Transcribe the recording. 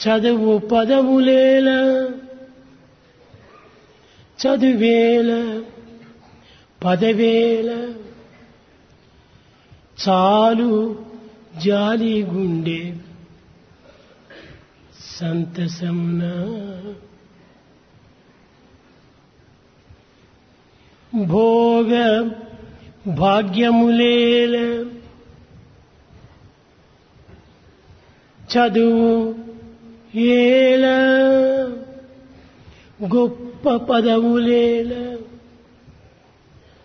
చదువు పదవులేల చదువేల పదవేల చాలు జాలి గుండె సంతసమున భోగ భాగ్యములేల చదువు ఏల గొప్ప పదవులేల